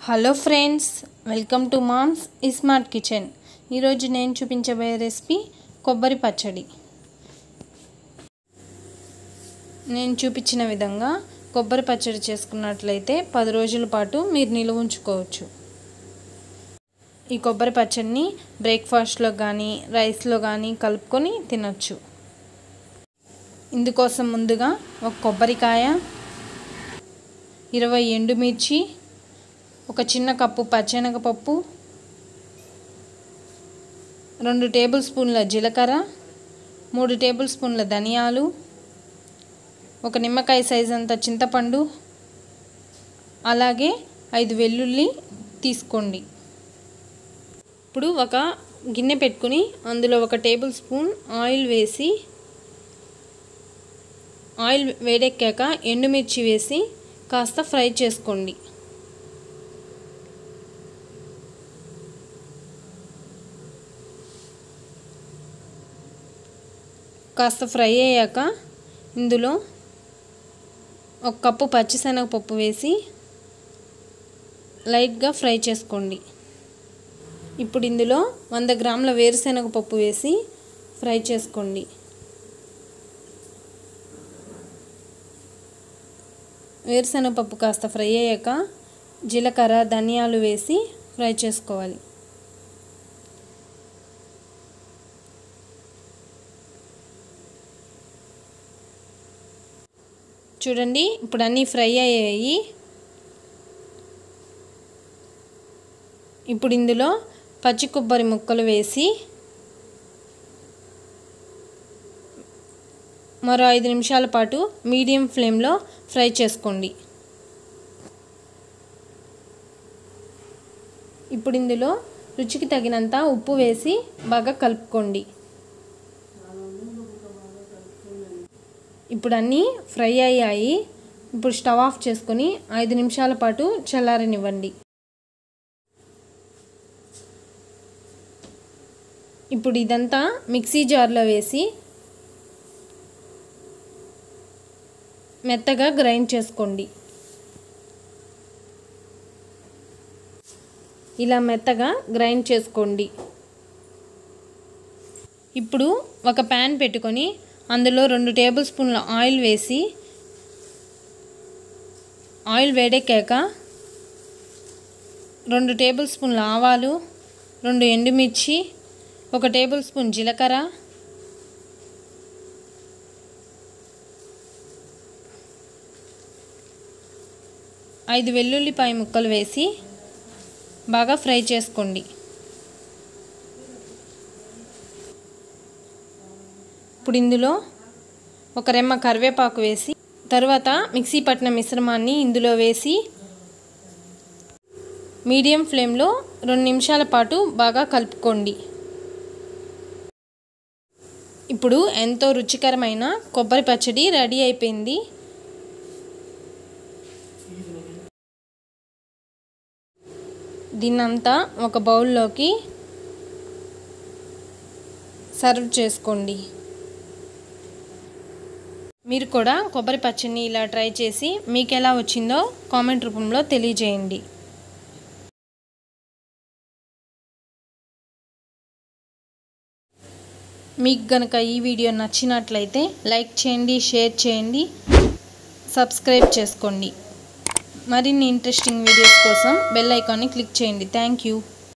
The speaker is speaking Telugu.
hello friends welcome to mom's smart kitchen ఈరోజు నేను చూపించబోయే రెసిపీ కొబ్బరి పచ్చడి నేను చూపించిన విధంగా కొబ్బరి పచ్చడి చేసుకున్నట్లయితే పది రోజుల పాటు మీరు నిలువ ఉంచుకోవచ్చు ఈ కొబ్బరి పచ్చడిని బ్రేక్ఫాస్ట్లో కానీ రైస్లో కానీ కలుపుకొని తినొచ్చు ఇందుకోసం ముందుగా ఒక కొబ్బరికాయ ఇరవై ఎండుమిర్చి ఒక చిన్న కప్పు పచ్చెనగపప్పు రెండు టేబుల్ స్పూన్ల జీలకర్ర మూడు టేబుల్ స్పూన్ల ధనియాలు ఒక నిమ్మకాయ సైజ్ అంత చింతపండు అలాగే ఐదు వెల్లుల్లి తీసుకోండి ఇప్పుడు ఒక గిన్నె పెట్టుకుని అందులో ఒక టేబుల్ స్పూన్ ఆయిల్ వేసి ఆయిల్ వేడెక్కాక ఎండుమిర్చి వేసి కాస్త ఫ్రై చేసుకోండి కాస్త ఫ్రై అయ్యాక ఇందులో ఒక కప్పు పచ్చిశనగపప్పు వేసి లైట్గా ఫ్రై చేసుకోండి ఇప్పుడు ఇందులో వంద గ్రాముల వేరుశనగ పప్పు వేసి ఫ్రై చేసుకోండి వేరుశనగపప్పు కాస్త ఫ్రై అయ్యాక జీలకర్ర ధనియాలు వేసి ఫ్రై చేసుకోవాలి చూడండి ఇప్పుడు అన్నీ ఫ్రై అయ్యాయి ఇప్పుడు ఇందులో పచ్చి కొబ్బరి ముక్కలు వేసి మరో ఐదు నిమిషాల పాటు మీడియం ఫ్లేమ్లో ఫ్రై చేసుకోండి ఇప్పుడు ఇందులో రుచికి తగినంత ఉప్పు వేసి బాగా కలుపుకోండి ఇప్పుడు అన్నీ ఫ్రై అయ్యాయి ఇప్పుడు స్టవ్ ఆఫ్ చేసుకొని ఐదు నిమిషాల పాటు చల్లారనివ్వండి ఇప్పుడు ఇదంతా మిక్సీ జార్లో వేసి మెత్తగా గ్రైండ్ చేసుకోండి ఇలా మెత్తగా గ్రైండ్ చేసుకోండి ఇప్పుడు ఒక ప్యాన్ పెట్టుకొని అందులో రెండు టేబుల్ స్పూన్ల ఆయిల్ వేసి ఆయిల్ వేడెక్కాక రెండు టేబుల్ స్పూన్ల ఆవాలు రెండు ఎండుమిర్చి ఒక టేబుల్ స్పూన్ జీలకర్ర ఐదు వెల్లుల్లిపాయ ముక్కలు వేసి బాగా ఫ్రై చేసుకోండి ఇప్పుడు ఇందులో ఒక రెమ్మ కరివేపాకు వేసి తర్వాత మిక్సీ పట్టిన మిశ్రమాన్ని ఇందులో వేసి మీడియం ఫ్లేమ్లో రెండు నిమిషాల పాటు బాగా కలుపుకోండి ఇప్పుడు ఎంతో రుచికరమైన కొబ్బరి పచ్చడి రెడీ అయిపోయింది దీన్నంతా ఒక బౌల్లోకి సర్వ్ చేసుకోండి మీరు కూడా కొబ్బరి పచ్చడిని ఇలా ట్రై చేసి మీకు ఎలా వచ్చిందో కామెంట్ రూపంలో తెలియజేయండి మీకు గనక ఈ వీడియో నచ్చినట్లయితే లైక్ చేయండి షేర్ చేయండి సబ్స్క్రైబ్ చేసుకోండి మరిన్ని ఇంట్రెస్టింగ్ వీడియోస్ కోసం బెల్ ఐకాన్ని క్లిక్ చేయండి థ్యాంక్ యూ